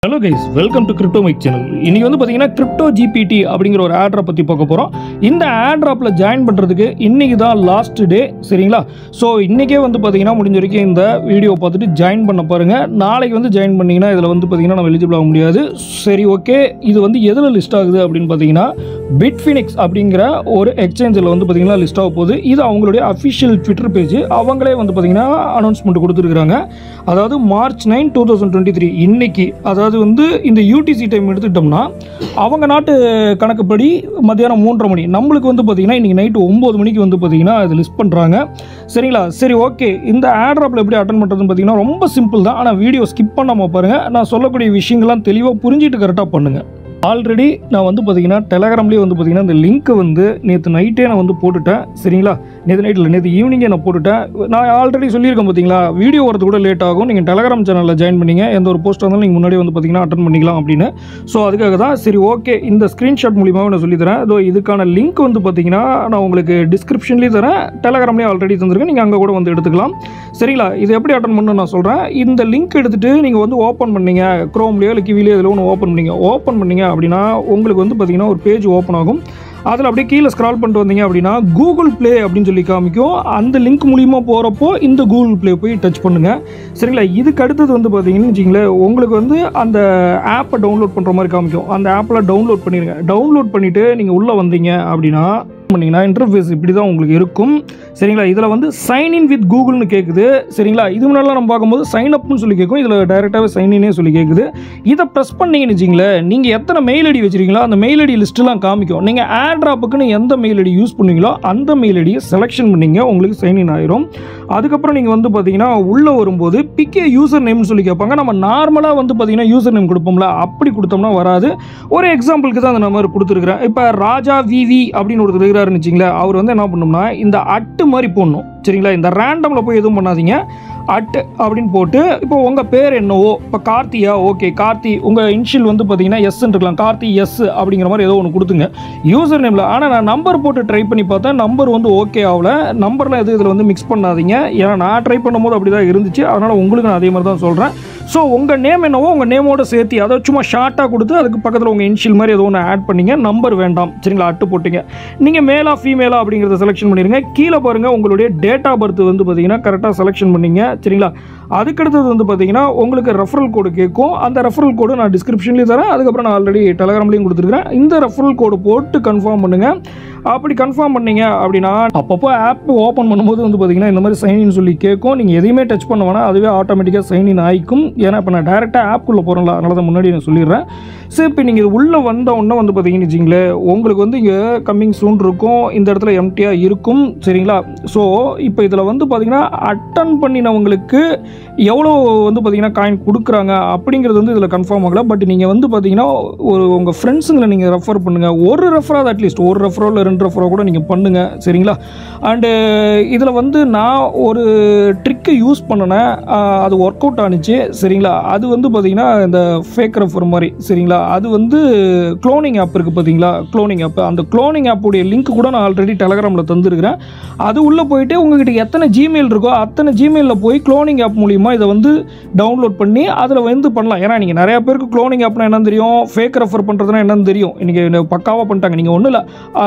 hello guys welcome to Crypto Mike channel இன்னைக்கு வந்து பார்த்தீங்கன்னா கிரிப்டோ ஜிபிடி அப்படிங்கிற ஒரு ஆட்ரை பற்றி பார்க்க போகிறோம் இந்த ஆட்ராப்பில் ஜாயின் பண்ணுறதுக்கு இன்னைக்கு தான் லாஸ்ட் டே சரிங்களா ஸோ இன்றைக்கே வந்து பார்த்தீங்கன்னா முடிஞ்ச வரைக்கும் இந்த வீடியோ பார்த்துட்டு ஜாயின் பண்ண பாருங்கள் நாளைக்கு வந்து ஜாயின் பண்ணிங்கன்னா இதில் வந்து பார்த்தீங்கன்னா நம்ம எலிஜிபிள் ஆக முடியாது சரி ஓகே இது வந்து எதில் லிஸ்ட் ஆகுது அப்படின்னு பார்த்தீங்கன்னா பிட்ஃபினிக்ஸ் அப்படிங்கிற ஒரு எக்ஸ்சேஞ்சில் வந்து பார்த்தீங்கன்னா லிஸ்ட் ஆக போகுது இது அவங்களுடைய அஃபிஷியல் ட்விட்டர் பேஜ் அவங்களே வந்து பார்த்தீங்கன்னா அனௌன்ஸ்மெண்ட் கொடுத்துருக்காங்க அதாவது March nine two thousand twenty three இன்னைக்கு அதாவது வந்து இந்த யூடிசி டைம் எடுத்துக்கிட்டோம்னா அவங்க நாட்டு கணக்குப்படி மத்தியானம் மூன்றரை மணி நம்மளுக்கு வந்து பார்த்தீங்கன்னா இன்றைக்கி நைட்டு ஒம்பது மணிக்கு வந்து பார்த்தீங்கன்னா இது லிஸ்ட் பண்ணுறாங்க சரிங்களா சரி ஓகே இந்த ஆட்ராப்பில் எப்படி அட்டன் பண்ணுறதுன்னு பார்த்தீங்கன்னா ரொம்ப சிம்பிள் தான் ஆனால் வீடியோ ஸ்கிப் பண்ணாமல் பாருங்கள் நான் சொல்லக்கூடிய விஷயங்கள்லாம் தெளிவாக புரிஞ்சிட்டு கரெக்டாக பண்ணுங்கள் ஆல்ரெடி நான் வந்து பார்த்தீங்கன்னா டெலகிராம்லேயே வந்து பார்த்தீங்கன்னா இந்த லிங்க்கை வந்து நேற்று நைட்டே நான் வந்து போட்டுட்டேன் சரிங்களா நேற்று நைட்டில் நேற்று ஈவினிங்கே நான் போட்டுட்டேன் நான் ஆல்ரெடி சொல்லியிருக்கேன் பார்த்தீங்களா வீடியோ வரது கூட லேட் ஆகும் நீங்கள் டெலகிராம் சேனலில் ஜாயின் பண்ணீங்க எந்த ஒரு போஸ்ட் வந்தாலும் நீங்கள் முன்னாடி வந்து பார்த்தீங்கன்னா அட்டன் பண்ணிக்கலாம் அப்படின்னு ஸோ அதுக்காக தான் சரி ஓகே இந்த ஸ்க்ரீன்ஷாட் மூலியமாக நான் சொல்லித்தரேன் அதோ இதுக்கான லிங்க் வந்து பார்த்தீங்கன்னா நான் உங்களுக்கு டிஸ்கிரிப்ஷன்லேயும் தரேன் டெலகிராம்லேயும் ஆல்ரெடி தந்திருக்கேன் நீங்கள் அங்கே கூட வந்து எடுத்துக்கலாம் சரிங்களா இது எப்படி அட்டன் பண்ணு நான் சொல்கிறேன் இந்த லிங்க் எடுத்துகிட்டு நீங்கள் வந்து ஓப்பன் பண்ணீங்க க்ரோம்லேயோ இல்லை கிவிலேயோ இதில் ஒன்று ஓப்பன் பண்ணீங்க ஓப்பன் பண்ணீங்க அப்படின்னா உங்களுக்கு வந்து பார்த்தீங்கன்னா ஒரு பேஜ் ஓப்பன் ஆகும் அதில் அப்படியே கீழே ஸ்க்ரால் பண்ணிட்டு வந்தீங்க அப்படின்னா கூகுள் ப்ளே அப்படின்னு சொல்லி காமிக்கும் அந்த லிங்க் மூலியமாக போகிறப்போ இந்த கூகுள் ப்ளே போய் டச் பண்ணுங்கள் சரிங்களா இதுக்கு அடுத்தது வந்து பார்த்தீங்கன்னு வச்சிங்களேன் உங்களுக்கு வந்து அந்த ஆப்பை டவுன்லோட் பண்ணுற மாதிரி காமிக்கும் அந்த ஆப்பில் டவுன்லோட் பண்ணிடுங்க டவுன்லோட் பண்ணிவிட்டு நீங்கள் உள்ளே வந்தீங்க அப்படின்னா பண்ணிங்கன்னா இன்டர்ஃபேஸ் இப்படி தான் உங்களுக்கு இருக்கும் சரிங்களா இதில் வந்து சைன் இன் வித் கூகுள்னு கேட்குது சரிங்களா இது முன்னாடிலாம் நம்ம பார்க்கும்போது சைன் அப்னு சொல்லி கேட்கும் இதில் டைரெக்டாகவே சைன் இன்னே சொல்லி கேட்குது இதை ப்ரெஸ் பண்ணீங்கன்னு வச்சிங்களேன் நீங்கள் எத்தனை மெயில் ஐடி வச்சிருக்கீங்களோ அந்த மெயில் ஐடி லிஸ்ட்டுலாம் காமிக்கும் நீங்கள் ஆட்ராப்புக்குன்னு எந்த மெயில் ஐடி யூஸ் பண்ணுவீங்களோ அந்த மெயில் ஐடியை செலெக்ஷன் பண்ணீங்க உங்களுக்கு சைன் இன் ஆயிரும் அதுக்கப்புறம் நீங்கள் வந்து பார்த்தீங்கன்னா உள்ளே வரும்போது பிக்கே யூசர் நேம்னு சொல்லி கேட்பாங்க நம்ம நார்மலாக வந்து பார்த்தீங்கன்னா யூசர் நேம் கொடுப்போம்ல அப்படி கொடுத்தோம்னா வராது ஒரு எக்ஸாம்பிளுக்கு தான் அந்த நம்பர் கொடுத்துருக்குறேன் இப்போ ராஜா விவி அப்படின்னு ஒருத்தர் இருக்கிறாருன்னு வச்சிங்களேன் அவர் வந்து என்ன பண்ணோம்னா இந்த அட்டு மாதிரி போடணும் சரிங்களா இந்த ரேண்டமில் போய் எதுவும் பண்ணாதீங்க அட் அப்படின்னு போட்டு இப்போ உங்கள் பேர் என்னவோ இப்போ கார்த்தியா ஓகே கார்த்தி உங்கள் இன்ஷியல் வந்து பார்த்தீங்கன்னா எஸ் இருக்கலாம் கார்த்தி எஸ் அப்படிங்கிற மாதிரி ஏதோ ஒன்று கொடுத்துங்க யூசர் நேமில் ஆனால் நான் நம்பர் போட்டு ட்ரை பண்ணி பார்த்தேன் நம்பர் வந்து ஓகே ஆகல நம்பர்லாம் எதுவும் இதில் வந்து மிக்ஸ் பண்ணாதீங்க ஏன்னா நான் ட்ரை பண்ணும்போது அப்படி தான் இருந்துச்சு அதனால் உங்களுக்கு நான் அதே மாதிரி தான் சொல்கிறேன் ஸோ உங்கள் நேம் என்னவோ உங்கள் நேமோட சேர்த்து அதை சும்மா ஷார்ட்டாக கொடுத்து அதுக்கு பக்கத்தில் உங்கள் இன்ஷியல் மாதிரி ஏதோ ஒன்று ஆட் பண்ணிங்க நம்பர் வேண்டாம் சரிங்களா அட்டு போட்டிங்க நீங்கள் மேலா ஃபீமேலா அப்படிங்கிறத செலெக்ஷன் பண்ணிடுங்க கீழே பாருங்கள் உங்களுடைய டேட் ஆஃப் பர்த் வந்து பார்த்தீங்கன்னா கரெக்டாக செலெக்ஷன் பண்ணிங்க சரிங்களா அதுக்கடுத்தது வந்து பார்த்தீங்கன்னா உங்களுக்கு ரெஃபரல் கோடு கேட்கும் அந்த ரெஃபரல் கோடு நான் டிஸ்கிரிப்ஷன்லேயும் தரேன் அதுக்கப்புறம் நான் ஆல்ரெடி டெலகிராம்லேயும் கொடுத்துருக்கேன் இந்த ரெஃபரல் கோடு போட்டு கன்ஃபார்ம் பண்ணுங்கள் அப்படி கன்ஃபார்ம் பண்ணீங்க அப்படின்னா அப்பப்போ ஆப் ஓப்பன் பண்ணும்போது வந்து பார்த்தீங்கன்னா இந்த மாதிரி சைன் இன் சொல்லி கேட்கும் நீங்கள் எதையுமே டச் பண்ண வேணாம் அதுவே ஆட்டோமேட்டிக்காக சைன் இன் ஆகிக்கும் ஏன்னா இப்போ நான் டேரெக்டாக ஆப்குள்ளே போகிறேன்ல அதனால தான் முன்னாடி நான் சொல்லிடுறேன் சரி இப்போ நீங்கள் உள்ளே வந்த உடனே வந்து பார்த்தீங்கன்னு வச்சிங்களேன் உங்களுக்கு வந்து இங்கே கம்மிங் சூன் இருக்கும் இந்த இடத்துல எம்டியாக இருக்கும் சரிங்களா ஸோ இப்போ இதில் வந்து பார்த்தீங்கன்னா அட்டன் பண்ணினவங்களுக்கு எவ்வளோ வந்து பார்த்தீங்கன்னா காயின் கொடுக்குறாங்க அப்படிங்கிறது வந்து இதில் கன்ஃபார்ம் ஆகல பட் நீங்கள் வந்து பார்த்தீங்கன்னா ஒரு உங்கள் ஃப்ரெண்ட்ஸுங்களை நீங்கள் ரெஃபர் பண்ணுங்கள் ஒரு ரெஃபராக அட்லீஸ்ட் ஒரு ரெஃபரோ இல்லை ரெண்டு ரெஃபரோ கூட நீங்கள் பண்ணுங்கள் சரிங்களா அண்டு இதில் வந்து நான் ஒரு ட்ரிக்கை யூஸ் பண்ணினேன் ஆஹ் அது ஒர்க் அவுட் ஆனிச்சு சரிங்களா அது வந்து பார்த்தீங்கன்னா இந்த ஃபேக் ரெஃபர் மாதிரி சரிங்களா அது வந்து க்ளோனிங் ஆப் இருக்குது பார்த்தீங்களா க்ளோனிங் ஆப் அந்த க்ளோனிங் ஆப்புடைய லிங்க் கூட நான் ஆல்ரெடி டெலகிராமில் தந்துருக்கிறேன் அது உள்ளே போயிட்டு உங்ககிட்ட எத்தனை ஜிமெயில் இருக்கோ அத்தனை ஜிமெயிலில் போய் க்ளோனிங் ஆப் மூலிமா இதை வந்து டவுன்லோட் பண்ணி அதில் வந்து பண்ணலாம் ஏன்னா நீங்கள் நிறையா பேருக்கு க்ளோனிங் ஆப்னா என்னன்னு தெரியும் ஃபேக் ரெஃபர் பண்ணுறதுனா என்னன்னு தெரியும் இன்றைக்கி பக்காவாக பண்ணிட்டாங்க நீங்கள் ஒன்றும் இல்லை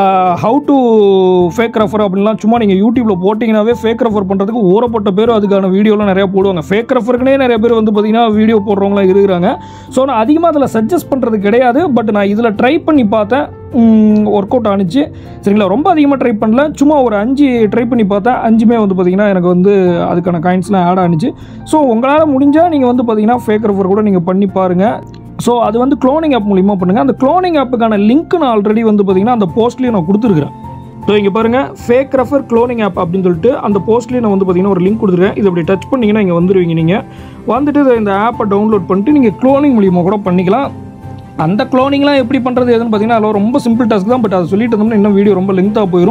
ஹவு டு ஃபேக் ரெஃபர் அப்படின்லாம் சும்மா நீங்கள் யூடியூப்பில் போட்டிங்கனாவே ஃபேக் ரெஃபர் பண்ணுறதுக்கு ஊறப்பட்ட பேர் அதுக்கான வீடியோலாம் நிறையா போடுவாங்க ஃபேக் ரெஃபருக்குனே நிறைய பேர் வந்து பார்த்தீங்கன்னா வீடியோ போடுறவங்களாம் இருக்கிறாங்க ஸோ நான் அதிகமாக அதில் சஜஸ்ட் பண்ணுறது கிடையாது பட் நான் இதில் ட்ரை பண்ணி பார்த்தேன் ஒர்க் அவுட் ஆனிச்சு சரிங்களா ரொம்ப அதிகமாக ட்ரை பண்ணல சும்மா ஒரு அஞ்சு ட்ரை பண்ணி பார்த்தேன் அஞ்சுமே வந்து பார்த்தீங்கன்னா எனக்கு வந்து அதுக்கான காயின்ஸ்லாம் ஆட் ஆனிச்சு ஸோ உங்களால் முடிஞ்சால் நீங்கள் வந்து பார்த்தீங்கன்னா ஃபேக் ரெஃபர் கூட நீங்கள் பண்ணி பாருங்கள் ஸோ அது வந்து க்ளோனிங் ஆப் மூலிமா பண்ணுங்கள் அந்த க்ளோனிங் ஆப்புக்கான லிங்க் நான் ஆல்ரெடி வந்து பார்த்தீங்கன்னா அந்த போஸ்ட்லேயும் நான் கொடுத்துருக்குறேன் ஸோ இங்கே பாருங்கள் ஃபேக் ரெஃபர் க்ளோனிங் ஆப் அப்படின்னு சொல்லிட்டு அந்த போஸ்ட்லேயே நான் வந்து பார்த்தீங்கன்னா ஒரு லிங்க் கொடுத்துருக்கேன் இது அப்படி டச் பண்ணிங்கன்னா இங்கே வந்துடுவீங்க நீங்கள் வந்துட்டு இதை இந்த ஆப்பை டவுன்லோட் பண்ணிட்டு நீங்கள் க்ளோனிங் மூலியமாக கூட பண்ணிக்கலாம் அந்த க்ளோனிங்லாம் எப்படி பண்ணுறது எதுன்னு பார்த்தீங்கன்னா அதில் ரொம்ப சிம்பிள் டாஸ்க் தான் பட் அதை சொல்லிட்டு இருந்தோம்னா இன்னும் வீடியோ ரொம்ப லென்த்தாக போயிடும்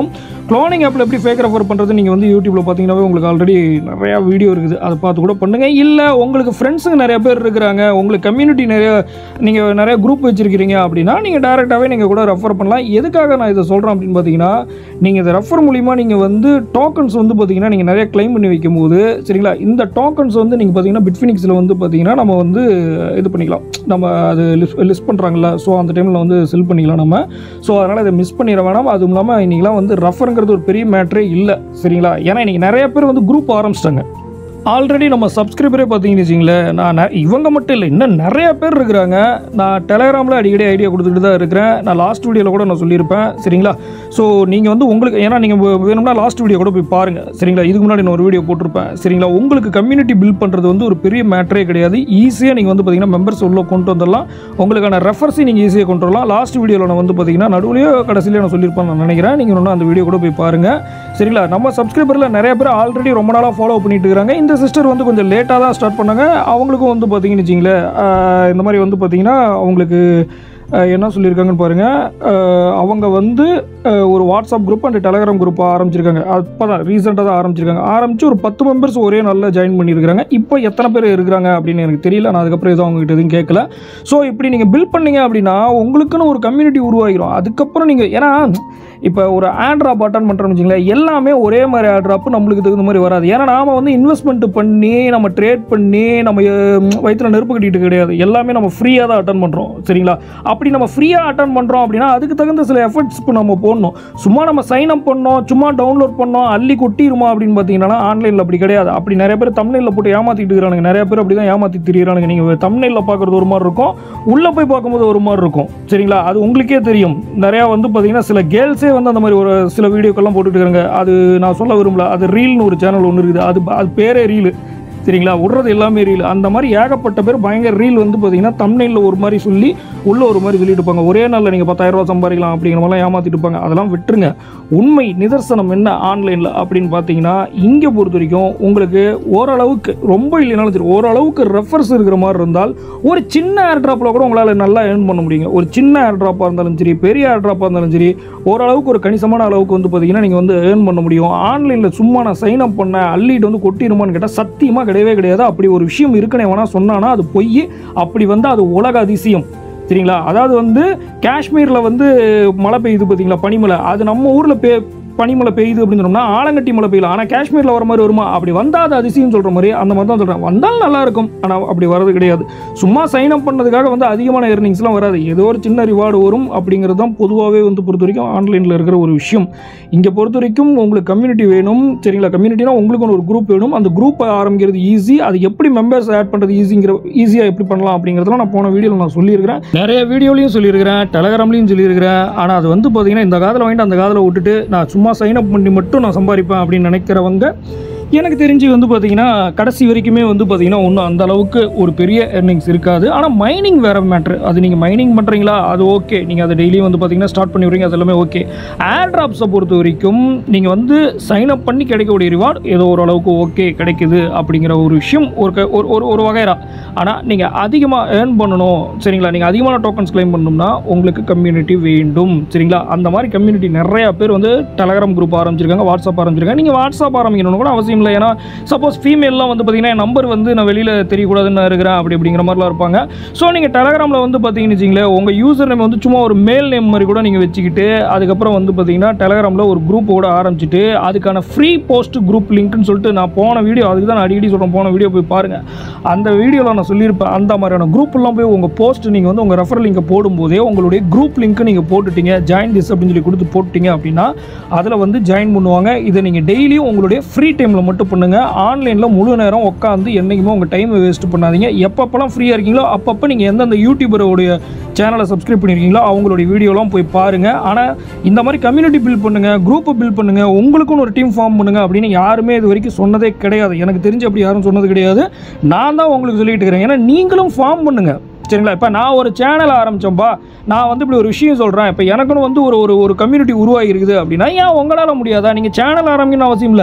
க்ளோனிங் ஆப்பில் எப்படி ஃபேக் ரெஃபர் பண்ணுறது நீங்கள் வந்து யூடியூப்பில் பார்த்தீங்கன்னாவே உங்களுக்கு ஆல்ரெடி நிறையா வீடியோ இருக்குது அதை பார்த்து கூட பண்ணுங்கள் இல்லை உங்களுக்கு ஃப்ரெண்ட்ஸுங்க நிறைய பேர் இருக்கிறாங்க உங்களுக்கு கம்யூனிட்டி நிறைய நீங்கள் நிறைய குரூப் வச்சுருக்கிறீங்க அப்படின்னா நீங்கள் டேரெக்டாகவே நீங்கள் கூட ரெஃபர் பண்ணலாம் எதுக்காக நான் இதை சொல்கிறேன் அப்படின்னு பார்த்தீங்கன்னா நீங்கள் இதை ரெஃபர் மூலிமா நீங்கள் வந்து டோக்கன்ஸ் வந்து பார்த்தீங்கன்னா நீங்கள் நிறைய க்ளைம் பண்ணி வைக்கும்போது சரிங்களா இந்த டோக்கன்ஸ் வந்து நீங்கள் பார்த்தீங்கன்னா பிட்ஃபினிக்ஸில் வந்து பார்த்தீங்கன்னா நம்ம வந்து இது பண்ணிக்கலாம் நம்ம அது லிஸ்ட் லிஸ்ட் பண்ணுறாங்கல்ல ஸோ அந்த டைமில் வந்து செல் பண்ணிக்கலாம் நம்ம ஸோ அதனால் இதை மிஸ் பண்ணிட வேணாம் அதுவும் இல்லாமல் இன்றைக்கெலாம் வந்து ரஃபருங்கிறது ஒரு பெரிய மேட்ரே இல்லை சரிங்களா ஏன்னா இன்றைக்கி நிறைய பேர் வந்து குரூப் ஆரம்பிச்சிட்டாங்க ஆல்ரெடி நம்ம சப்ஸ்கிரைபரே பார்த்தீங்கன்னு வச்சிங்களேன் நான் நெ- இவங்க மட்டும் இல்லை இன்னும் நிறைய பேர் இருக்கிறாங்க நான் டெலகிராமில் அடிக்கடி ஐடியா கொடுத்துக்கிட்டு தான் இருக்கிறேன் நான் லாஸ்ட் வீடியோவில் கூட நான் சொல்லியிருப்பேன் சரிங்களா ஸோ நீங்கள் வந்து உங்களுக்கு ஏன்னா நீங்கள் வேணும்னா லாஸ்ட் வீடியோ கூட போய் பாருங்கள் சரிங்களா இதுக்கு முன்னாடி நான் ஒரு வீடியோ போட்டிருப்பேன் சரிங்களா உங்களுக்கு கம்யூனிட்டி பில்ட் பண்ணுறது வந்து ஒரு பெரிய மேட்டரே கிடையாது ஈஸியாக நீங்கள் வந்து பார்த்தீங்கன்னா மெம்பர்ஸ் உள்ள கொண்டு வந்துடலாம் உங்களுக்கான ரெஃபர்ஸையும் நீங்கள் ஈஸியாக கொண்டு வரலாம் லாஸ்ட் வீடியோவில் நான் வந்து பார்த்தீங்கன்னா நடுவுலையோ கடைசியிலே நான் சொல்லியிருப்பேன் நான் நினைக்கிறேன் நீங்கள் இன்னும் அந்த வீடியோ கூட போய் பாருங்கள் சரிங்களா நம்ம சப்ஸ்கிரைபரில் நிறைய பேர் ஆல்ரெடி ரொம்ப நாளாக ஃபாலோ பண்ணிட்டு இருக்காங்க இந்த சிஸ்டர் வந்து கொஞ்சம் லேட்டாக தான் ஸ்டார்ட் பண்ணாங்க அவங்களுக்கும் வந்து பார்த்தீங்கன்னு வச்சிங்களேன் ஆஹ் இந்த மாதிரி வந்து பார்த்தீங்கன்னா அவங்களுக்கு ஆஹ் என்ன சொல்லியிருக்காங்கன்னு பாருங்கள் அவங்க வந்து ஆஹ் ஒரு WhatsApp group and Telegram group ஆரம்பிச்சிருக்காங்க அப்போ தான் ரீசெண்டாக தான் ஆரம்பிச்சிருக்காங்க ஆரம்பித்து ஒரு பத்து மெம்பர்ஸ் ஒரே நாளில் ஜாயின் பண்ணியிருக்காங்க இப்போ எத்தனை பேர் இருக்கிறாங்க அப்படின்னு எனக்கு தெரியல நான் அதுக்கப்புறம் எதுவும் அவங்ககிட்ட எதுவும் கேட்கல ஸோ இப்படி நீங்கள் பில்ட் பண்ணீங்க அப்படின்னா உங்களுக்குன்னு ஒரு கம்யூனிட்டி உருவாகிரும் அதுக்கப்புறம் நீங்கள் ஏன்னா இப்போ ஒரு ஆட்ராப் அட்டன் பண்ணுறோம்னு வச்சுங்களேன் எல்லாமே ஒரே மாதிரி ஆட்ராப் நம்மளுக்கு தகுந்த மாதிரி வராது ஏன்னா நாம வந்து இன்வெஸ்ட்மெண்ட் பண்ணி நம்ம ட்ரேட் பண்ணி நம்ம வயிற்றுல நெருப்பு கட்டிட்டு கிடையாது எல்லாமே நம்ம ஃப்ரீயாக தான் அட்டன் பண்ணுறோம் சரிங்களா அப்படி நம்ம ஃப்ரீயாக அட்டன் பண்ணுறோம் அப்படின்னா அதுக்கு தகுந்த சில எஃபர்ட்ஸ் இப்போ நம்ம போடணும் சும்மா நம்ம சைன் அப் பண்ணோம் சும்மா டவுன்லோட் பண்ணோம் அள்ளி கொட்டிருமா அப்படின்னு பார்த்தீங்கன்னா ஆன்லைனில் அப்படி கிடையாது அப்படி நிறைய பேர் தமிழில் போட்டு ஏமாற்றிட்டு இருக்கிறானுங்க நிறைய பேர் அப்படி தான் ஏமாற்றி திரியிறானுங்க நீங்கள் தமிழில் பார்க்குறது ஒரு மாதிரி இருக்கும் உள்ளே போய் பார்க்கும்போது ஒரு மாதிரி இருக்கும் சரிங்களா அது உங்களுக்கே தெரியும் நிறையா வந்து பார்த்தீங்கன்னா சில கேர்ள்ஸே வந்து அந்த மாதிரி ஒரு சில வீடியோக்கெல்லாம் போட்டுட்டு இருக்காங்க அது நான் சொல்ல விரும்பல அது ரீல்னு ஒரு சேனல் ஒன்று இருக்குது அது அது பேரே ரீலு சரிங்களா விடுறது எல்லாமே ரீல் அந்த மாதிரி ஏகப்பட்ட பேர் பயங்கர ரீல் வந்து பார்த்தீங்கன்னா தமிழில் ஒரு மாதிரி சொல்லி உள்ள ஒரு மாதிரி சொல்லிட்டு இருப்பாங்க ஒரே நாளில் நீங்கள் பத்தாயிரம் ரூபா சம்பாதிக்கலாம் அப்படிங்கிற மாதிரிலாம் ஏமாத்திட்டு இருப்பாங்க அதெல்லாம் விட்டுருங்க உண்மை நிதர்சனம் என்ன ஆன்லைனில் அப்படின்னு பார்த்தீங்கன்னா இங்கே பொறுத்த வரைக்கும் உங்களுக்கு ஓரளவுக்கு ரொம்ப இல்லைனாலும் சரி ஓரளவுக்கு ரெஃபர்ஸ் இருக்கிற மாதிரி இருந்தால் ஒரு சின்ன ஏர் ட்ராப்பில் கூட உங்களால் நல்லா ஏர்ன் பண்ண முடியுங்க ஒரு சின்ன ஏர் ட்ராப்பாக இருந்தாலும் சரி பெரிய ஏர் ட்ராப்பாக இருந்தாலும் சரி ஓரளவுக்கு ஒரு கணிசமான அளவுக்கு வந்து பார்த்தீங்கன்னா நீங்கள் வந்து ஏர்ன் பண்ண முடியும் ஆன்லைனில் சும்மா நான் சைன் அப் பண்ண அள்ளிட்டு வந்து கொட்டிடுமான்னு கேட்டால் சத்தியமாக கிடையவே கிடையாது அப்படி ஒரு விஷயம் இருக்குன்னு வேணா சொன்னானா அது பொய் அப்படி வந்து அது உலக அதிசயம் சரிங்களா அதாவது வந்து காஷ்மீரில் வந்து மழை பெய்யுது பார்த்தீங்களா பனிமலை அது நம்ம ஊரில் பெ பனிமலை பெய்யுது அப்படின்னு சொன்னோம்னா ஆலங்கட்டி மழை பெய்யல ஆனால் காஷ்மீரில் வர மாதிரி வருமா அப்படி வந்தால் அது அதிசயம் சொல்கிற மாதிரி அந்த மாதிரி தான் சொல்கிறேன் வந்தால் நல்லா இருக்கும் ஆனால் அப்படி வரது கிடையாது சும்மா சைன் அப் பண்ணதுக்காக வந்து அதிகமான எர்னிங்ஸ்லாம் வராது ஏதோ ஒரு சின்ன ரிவார்டு வரும் அப்படிங்கிறது தான் பொதுவாகவே வந்து பொறுத்த வரைக்கும் ஆன்லைனில் இருக்கிற ஒரு விஷயம் இங்கே பொறுத்த வரைக்கும் உங்களுக்கு கம்யூனிட்டி வேணும் சரிங்களா கம்யூனிட்டினா உங்களுக்கு ஒரு குரூப் வேணும் அந்த குரூப்பை ஆரம்பிக்கிறது ஈஸி அது எப்படி மெம்பர்ஸ் ஆட் பண்ணுறது ஈஸிங்கிற ஈஸியாக எப்படி பண்ணலாம் அப்படிங்கிறதெல்லாம் நான் போன வீடியோவில் நான் சொல்லியிருக்கிறேன் நிறைய வீடியோலையும் சொல்லியிருக்கிறேன் டெலகிராம்லையும் சொல்லியிருக்கிறேன் ஆனால் அது வந்து பார்த்தீங்கன்னா இந்த காதில் வாங்கிட்டு அந்த காதில் விட்டுட்டு நான் சும்மா சைன் அப் பண்ணி மட்டும் நான் சம்பாதிப்பேன் அப்படின்னு நினைக்கிறவங்க எனக்கு தெரிஞ்சு வந்து பார்த்தீங்கன்னா கடைசி வரைக்குமே வந்து பார்த்தீங்கன்னா ஒன்றும் அந்த அளவுக்கு ஒரு பெரிய எர்னிங்ஸ் இருக்காது ஆனால் மைனிங் வேற மேட்ரு அது நீங்கள் மைனிங் பண்ணுறீங்களா அது ஓகே நீங்கள் அதை டெய்லியும் வந்து பார்த்தீங்கன்னா ஸ்டார்ட் பண்ணி விடுறீங்க அது எல்லாமே ஓகே ஏர் ட்ராப்ஸை பொறுத்த வரைக்கும் நீங்கள் வந்து சைன் அப் பண்ணி கிடைக்கக்கூடிய ரிவார்டு ஏதோ ஓரளவுக்கு ஓகே கிடைக்குது அப்படிங்கிற ஒரு விஷயம் ஒரு க- ஒரு ஒரு ஒரு வகைரா ஆனால் நீங்கள் அதிகமாக ஏர்ன் பண்ணணும் சரிங்களா நீங்கள் அதிகமான டோக்கன்ஸ் claim பண்ணணும்னா உங்களுக்கு கம்யூனிட்டி வேண்டும் சரிங்களா அந்த மாதிரி கம்யூனிட்டி நிறைய பேர் வந்து டெலகிராம் குரூப் ஆரம்பிச்சிருக்காங்க வாட்ஸ்அப் ஆரம்பிச்சிருக்காங்க நீங்கள் வாட்ஸ்அப் ஆரம்பிக்கணும்னு கூட அவசியம் இல்லை ஏன்னா சப்போஸ் ஃபீமேல்லாம் வந்து பார்த்தீங்கன்னா என் நம்பர் வந்து நான் வெளியில் தெரியக்கூடாதுன்னு நான் இருக்கிறேன் அப்படி அப்படிங்கிற மாதிரிலாம் இருப்பாங்க ஸோ நீங்கள் டெலகிராமில் வந்து பார்த்தீங்கன்னு வச்சிங்களேன் உங்கள் யூசர் நேம் வந்து சும்மா ஒரு மேல் நேம் மாதிரி கூட நீங்கள் வச்சுக்கிட்டு அதுக்கப்புறம் வந்து பார்த்தீங்கன்னா டெலகிராமில் ஒரு குரூப் கூட ஆரம்பிச்சிட்டு அதுக்கான ஃப்ரீ போஸ்ட் குரூப் லிங்க்னு சொல்லிட்டு நான் போன வீடியோ அதுக்கு தான் நான் அடிக்கடி சொல்கிறேன் போன வீடியோ போய் பாருங்கள் அந்த வீடியோவில் நான் சொல்லியிருப்பேன் அந்த மாதிரியான குரூப்லாம் போய் உங்கள் போஸ்ட் நீங்கள் வந்து உங்கள் ரெஃபர் லிங்கை போடும்போதே உங்களுடைய குரூப் லிங்க்கு நீங்கள் போட்டுட்டீங்க ஜாயின் திஸ் அப்படின்னு சொல்லி கொடுத்து போட்டுட்டீங்க அப்படின்னா அதில் வந்து ஜாயின் பண்ணுவாங்க இதை நீங்கள் டெய்லியும் உங்களுடைய ஃப்ரீ டைமில் மட்டும் பண்ணுங்கள் ஆன்லைனில் முழு நேரம் உட்காந்து என்றைக்குமே உங்கள் டைமை வேஸ்ட் பண்ணாதீங்க எப்பப்பெல்லாம் ஃப்ரீயாக இருக்கீங்களோ அப்பப்போ நீங்கள் எந்தெந்த யூடியூபருடைய சேனலை சப்ஸ்கிரைப் பண்ணியிருக்கீங்களோ அவங்களுடைய வீடியோலாம் போய் பாருங்கள் ஆனால் இந்த மாதிரி கம்யூனிட்டி பில்ட் பண்ணுங்கள் குரூப்பை பில்ட் பண்ணுங்கள் உங்களுக்குன்னு ஒரு டீம் ஃபார்ம் பண்ணுங்கள் அப்படின்னு யாருமே இது வரைக்கும் சொன்னதே கிடையாது எனக்கு தெரிஞ்சு அப்படி யாரும் சொன்னது கிடையாது நான் தான் உங்களுக்கு சொல்லிட்டு இருக்கிறேன் ஏன்னா நீங்களும் ஃபார்ம் பண்ணுங்கள் சரிங்களா இப்போ நான் ஒரு சேனல் ஆரம்பித்தோம்பா நான் வந்து இப்படி ஒரு விஷயம் சொல்கிறேன் இப்போ எனக்குன்னு வந்து ஒரு ஒரு ஒரு கம்யூனிட்டி உருவாகி இருக்குது அப்படின்னா ஏன் உங்களால் முடியாதா நீங்கள் சேனல் ஆரம்பிக்கணும்னு அவசியம் இல்லை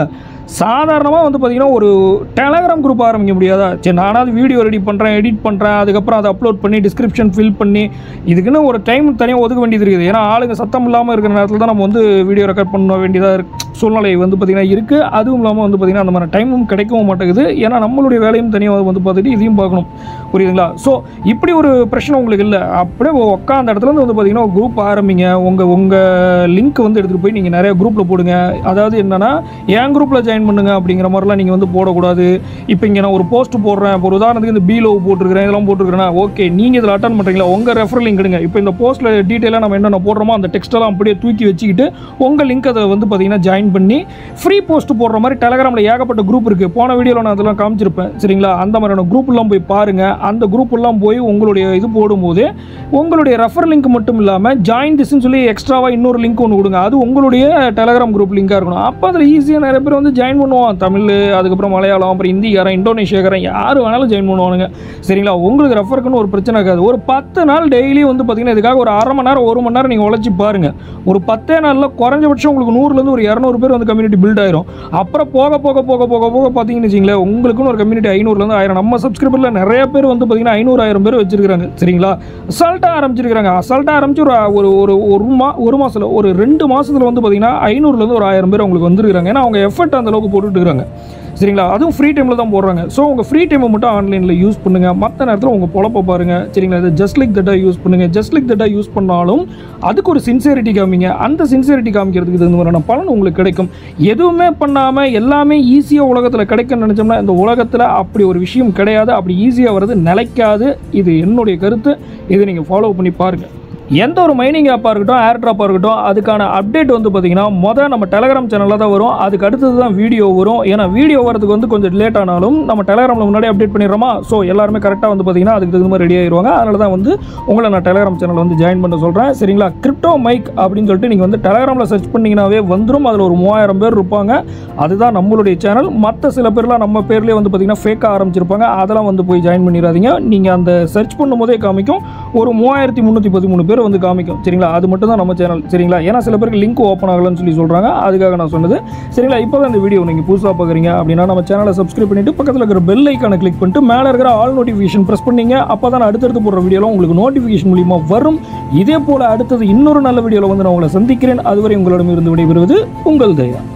சாதாரணமாக வந்து பார்த்தீங்கன்னா ஒரு டெலகிராம் குரூப் ஆரம்பிக்க முடியாதா சரி நானாவது வீடியோ ரெடி பண்ணுறேன் எடிட் பண்ணுறேன் அதுக்கப்புறம் அதை அப்லோட் பண்ணி டிஸ்கிரிப்ஷன் ஃபில் பண்ணி இதுக்குன்னு ஒரு டைம் தனியாக ஒதுக்க வேண்டியது இருக்குது ஏன்னா ஆளுங்க சத்தம் இல்லாமல் இருக்கிற நேரத்தில் தான் நம்ம வந்து வீடியோ ரெக்கார்ட் பண்ண வேண்டியதாக இருக்கு சூழ்நிலை வந்து பார்த்திங்கன்னா இருக்குது அதுவும் இல்லாமல் வந்து பார்த்திங்கன்னா அந்த மாதிரி டைமும் கிடைக்கவும் மாட்டேங்குது ஏன்னா நம்மளுடைய வேலையும் தனியாக வந்து பார்த்துட்டு இதையும் பார்க்கணும் புரியுதுங்களா ஸோ இப்படி ஒரு பிரச்சனை உங்களுக்கு இல்லை அப்படியே உட்காந்த இடத்துல இருந்து வந்து பார்த்தீங்கன்னா ஒரு குரூப் ஆரம்பிங்க உங்கள் உங்கள் லிங்க் வந்து எடுத்துகிட்டு போய் நீங்கள் நிறைய குரூப்பில் போடுங்க அதாவது என்னென்னா என் குரூப்பில் ஜாயின் பண்ணுங்க அப்படிங்கிற மாதிரிலாம் நீங்கள் வந்து போடக்கூடாது இப்போ இங்கே நான் ஒரு போஸ்ட் போடுறேன் இப்போ ஒரு உதாரணத்துக்கு இந்த பீலோ போட்டிருக்கிறேன் இதெல்லாம் போட்டிருக்கிறேன் ஓகே நீங்கள் இதில் அட்டன் பண்ணுறீங்களா உங்கள் ரெஃபர் லிங்க் எடுங்க இப்போ இந்த போஸ்ட்டில் டீட்டெயிலாக நம்ம என்னென்ன போடுறோமோ அந்த டெக்ஸ்ட்டெல்லாம் அப்படியே தூக்கி வச்சுக்கிட்டு உங்கள் லிங்க் அதை வந்து பார்த்தீங்கன்னா ஜாயின் பண்ணி ஃப்ரீ போஸ்ட் போடுற மாதிரி டெலகிராமில் ஏகப்பட்ட குரூப் இருக்குது போன வீடியோவில் நான் அதெல்லாம் காமிச்சிருப்பேன் சரிங்களா அந்த மாதிரியான குரூப்லாம் போய் பாருங்கள் அந்த குரூப்லாம் போய் உங்களுடைய இது போடும்போது உங்களுடைய ரெஃபர் லிங்க் மட்டும் இல்லாமல் ஜாயின் திஸ்ன்னு சொல்லி எக்ஸ்ட்ராவாக இன்னொரு லிங்க் ஒன்று கொடுங்க அது உங்களுடைய டெலகிராம் குரூப் லிங்காக இருக்கணும் அப்போ அதில் ஈஸியாக நிறைய பேர் வந்து ஜாயின் பண்ணுவான் தமிழ் அதுக்கப்புறம் மலையாளம் அப்புறம் ஹிந்திக்காரன் இந்தோனேஷியாக்காரன் யார் வேணாலும் ஜாயின் பண்ணுவானுங்க சரிங்களா உங்களுக்கு ரெஃபருக்குன்னு ஒரு பிரச்சனை இருக்காது ஒரு பத்து நாள் டெய்லி வந்து பார்த்தீங்கன்னா இதுக்காக ஒரு அரை மணி நேரம் ஒரு மணி நேரம் நீங்கள் உழைச்சி பாருங்கள் ஒரு பத்தே நாளில் குறைஞ்சபட்சம் உங்களுக்கு நூறுலேருந்து ஒரு இரநூறு பேர் வந்து கம்யூனிட்டி பில்ட் ஆயிரும் அப்புறம் போக போக போக போக போக பார்த்தீங்கன்னு வச்சிங்களேன் உங்களுக்குன்னு ஒரு கம்யூனிட்டி ஐநூறுலேருந்து ஆயிரம் நம்ம சப்ஸ்கிரைபரில் நிறைய பேர் வந்து பார்த்தீங்கன்னா ஐநூறு ஆயிரம் பேர் வச்சிருக்காங்க சரிங்களா அசால்ட்டாக ஆரம்பிச்சிருக்காங்க அசால்ட்டாக ஆரம்பிச்சு ஒரு ஒரு ஒரு ஒரு மா ஒரு மாதத்தில் ஒரு ரெண்டு மாதத்தில் வந்து பார்த்தீங்கன்னா ஐநூறுலேருந்து ஒரு ஆயிரம் பேர் அவங்களுக்கு வந்துருக்காங்க ஏன்னா அவங்க எஃபர்ட் அந்த அளவுக்கு போட்டுட்டு இருக்காங்க சரிங்களா அதுவும் ஃப்ரீ டைமில் தான் போடுறாங்க ஸோ உங்கள் ஃப்ரீ டைமை மட்டும் ஆன்லைனில் யூஸ் பண்ணுங்கள் மற்ற நேரத்தில் உங்கள் பொழப்ப பாருங்கள் சரிங்களா இது ஜஸ்ட் லைக் தட்டாக யூஸ் பண்ணுங்கள் ஜஸ்ட் லைக் தட்டாக யூஸ் பண்ணாலும் அதுக்கு ஒரு சின்சியரிட்டி காமிங்க அந்த சின்சியரிட்டி காமிக்கிறதுக்கு இது மாதிரியான பலன் உங்களுக்கு கிடைக்கும் எதுவுமே பண்ணாமல் எல்லாமே ஈஸியாக உலகத்தில் கிடைக்கும்னு நினச்சோம்னா இந்த உலகத்தில் அப்படி ஒரு விஷயம் கிடையாது அப்படி ஈஸியாக வர்றது நிலைக்காது இது என்னுடைய கருத்து இதை நீங்கள் ஃபாலோ பண்ணி பாருங்கள் எந்த ஒரு மைனிங் ஆப்பாக இருக்கட்டும் ஏர் ட்ராப்பாக இருக்கட்டும் அதுக்கான அப்டேட் வந்து பார்த்திங்கன்னா மொதல் நம்ம டெலகிராம் சேனலில் தான் வரும் அதுக்கு அடுத்தது தான் வீடியோ வரும் ஏன்னா வீடியோ வரதுக்கு வந்து கொஞ்சம் லேட் ஆனாலும் நம்ம டெலகிராமில் முன்னாடி அப்டேட் பண்ணிடுறோமா ஸோ எல்லாருமே கரெக்டாக வந்து பார்த்திங்கன்னா அதுக்கு தகுந்த மாதிரி ரெடி ஆயிடுவாங்க அதனால தான் வந்து உங்களை நான் டெலகிராம் சேனல் வந்து ஜாயின் பண்ண சொல்கிறேன் சரிங்களா கிரிப்டோ மைக் அப்படின்னு சொல்லிட்டு நீங்கள் வந்து டெலகிராமில் சர்ச் பண்ணிங்கனாவே வந்துடும் அதில் ஒரு மூவாயிரம் பேர் இருப்பாங்க அதுதான் நம்மளுடைய சேனல் மற்ற சில பேர்லாம் நம்ம பேர்லேயே வந்து பார்த்திங்கன்னா ஃபேக்காக ஆரம்பிச்சிருப்பாங்க அதெல்லாம் வந்து போய் ஜாயின் பண்ணிடாதீங்க நீங்கள் அந்த சர்ச் பண்ணும்போதே காமிக்கும் ஒரு மூவாயிரத்தி முந்நூற்றி பதிமூணு பேர் வந்து காமிக்கும் சரிங்களா அது மட்டும் தான் நம்ம சேனல் சரிங்களா ஏன்னா சில பேருக்கு லிங்க் ஓப்பன் ஆகலன்னு சொல்லி சொல்கிறாங்க அதுக்காக நான் சொன்னது சரிங்களா இப்போ தான் இந்த வீடியோ நீங்கள் புதுசாக பார்க்குறீங்க அப்படின்னா நம்ம சேனலை சப்ஸ்கிரைப் பண்ணிட்டு பக்கத்தில் இருக்கிற பெல் ஐக்கானை கிளிக் பண்ணிட்டு மேலே இருக்கிற ஆல் நோட்டிஃபிகேஷன் ப்ரெஸ் பண்ணீங்க அப்போ தான் அடுத்தடுத்து போடுற வீடியோலாம் உங்களுக்கு நோட்டிஃபிகேஷன் மூலியமா வரும் இதே போல் அடுத்தது இன்னொரு நல்ல வீடியோவில் வந்து நான் உங்களை சந்திக்கிறேன் அதுவரை உங்களிடமிருந்து விடைபெறுவது உங்கள் தயா